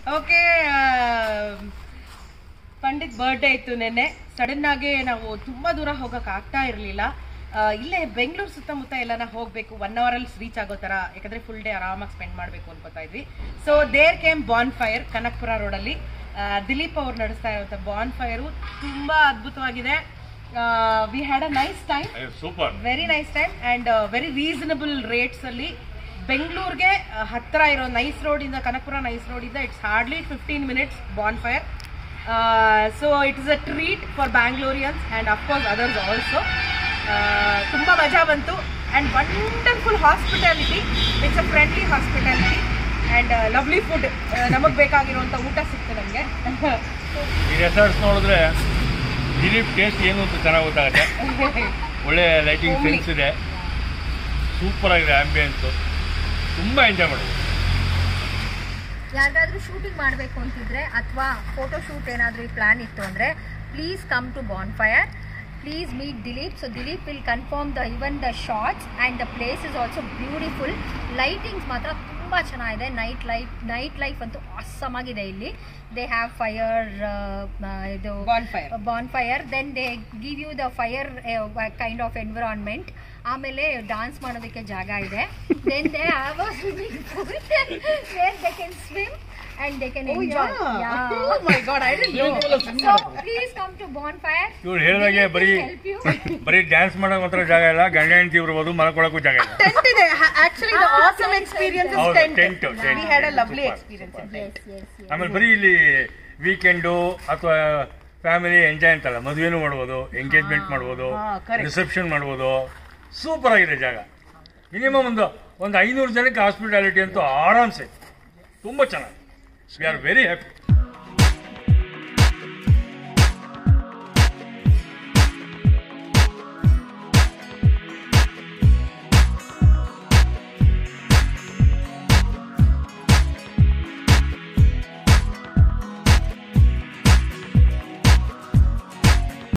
Okay Pandit birthday ಇತ್ತು ನಿನ್ನೆ sudden ಆಗಿ ನಾವು ತುಂಬಾ ದೂರ ಹೋಗಕ್ ಆಗ್ತಾ ಇರ್ಲಿಲ್ಲ ಆ, ಇಲ್ಲೇ ಬೆಂಗಳೂರು ಸುತ್ತಮುತ್ತ ಎಲ್ಲಾನ ಹೋಗ್ಬೇಕು ಒನ್ ಅವರ್ ಅಲ್ಲಿ ರೀಚ್ ಆಗೋ ತರ ಯಾಕಂದ್ರೆ ಫುಲ್ ಡೇ ಆರಾಮಾಗಿ ಸ್ಪೆಂಡ್ ಮಾಡ್ಬೇಕು ಅನ್ಕೋತಾ ಇದ್ವಿ so there came bonfire Kanakpura road ಅಲ್ಲಿ ಆ, ದಿಲೀಪ್ ಅವ್ರು ನಡೆಸ್ತಾ ಇರುವಂತ ಬಾನ್ ಫೈರು ತುಂಬಾ ಅದ್ಭುತವಾಗಿದೆ we had a nice time super very nice time and very reasonable rates ಅಲ್ಲಿ ಬೆಂಗಳೂರಿಗೆ ಹತ್ರ ಇರೋ ನೈಸ್ ರೋಡ್ ಇಂದ ಕನಕಪುರ ನೈಸ್ ರೋಡ್ ಇಂದ it's hardly fifteen minutes bonfire so it is a treat for Bangaloreans and of course others also ತುಂಬಾ ಮಜಾ ಬಂತು and wonderful hospitality it's a friendly hospitality and lovely food ನಮಗೆ ಬೇಕಾಗಿರುವಂತ ಊಟ ಸಿಕ್ತು ನಮಗೆ ಈ ರೆಸಾರ್ಟ್ಸ್ ನೋಡಿದ್ರೆ ದಿಲೀಪ್ ಟೇಸ್ಟ್ ಏನು ಅಂತ ಚೆನ್ನಾಗಿ ಗೊತ್ತಾಗುತ್ತೆ ಒಳ್ಳೆ ಲೈಟಿಂಗ್ Homely. ಸೆನ್ಸ್ ಇದೆ ಸೂಪರ್ ಆಗಿದೆ ಆಂಬಿಯನ್ಸು ತುಂಬ ಎಂಜಾಯ್ ಮಾಡಿದ್ವಿ ಯಾರಿಗಾದ್ರೂ ಶೂಟಿಂಗ್ ಮಾಡಬೇಕು ಅಂತಿದ್ರೆ ಅಥವಾ ಫೋಟೋ ಶೂಟ್ ಏನಾದರೂ ಪ್ಲಾನ್ ಇತ್ತು ಅಂದರೆ please come to bonfire please meet Dilip so Dilip will confirm the event the shorts and the place is also beautiful lightings ಮಾತ್ರ ತುಂಬ ಚೆನ್ನಾಗಿದೆ ನೈಟ್ ಲೈಫ್ ನೈಟ್ ಲೈಫ್ ಅಂತೂ awesome ಆಗಿದೆ ಇಲ್ಲಿ ದೇ ಹ್ಯಾವ್ ಫೈರ್ ಇದು Bonfire. Bonfire then they give you the fire kind of environment ಆಮೇಲೆ dance ಮಾಡೋದಕ್ಕೆ ಜಾಗ ಇದೆ then they have a swimming pool where they can swim and they can enjoy my God I so please come to bonfire ಇವ್ರು ಹೇಳಿದಾಗೆ ಬರೀ help you ಬರೀ dance ಮಾಡೋ ಮಾತ್ರ ಜಾಗ ಇಲ್ಲ ಗಂಡ ಹೆಂಡತಿ ಇರ್ಬೋದು ಮಲ್ಕೊಳಕ್ಕೂ ಜಾಗ ಇಲ್ಲ ಟೆಂಟ್ ಇದೆ ಆಕ್ಚುಲಿ ದ ಆಸಮ್ ಎಕ್ಸ್ಪೀರಿಯನ್ಸ್ ಹೌದು, tent tent, tent. We had a lovely Super, experience super. In tent yes yes ಆಮೇಲೆ ಬರೀ ಇಲ್ಲಿ ವೀಕೆಂಡು ಅಥವಾ ಫ್ಯಾಮಿಲಿ ಎಂಜಾಯ್ ಅಂತಲ್ಲ ಮದುವೆನೂ ಮಾಡ್ಬೋದು ಎಂಗೇಜ್ಮೆಂಟ್ ಮಾಡ್ಬೋದು ಹಾ, correct. ರಿಸೆಪ್ಷನ್ ಮಾಡ್ಬೋದು ಸೂಪರ್ ಆಗಿದೆ ಜಾಗ ಮಿನಿಮಮ್ ಒಂದು ಒಂದು ಐನೂರು ಜನಕ್ಕೆ ಹಾಸ್ಪಿಟಾಲಿಟಿ ಅಂತೂ ಆರಾಮ್ಸೆ ತುಂಬ ಚೆನ್ನಾಗಿ ವಿ ಆರ್ ವೆರಿ ಹ್ಯಾಪಿ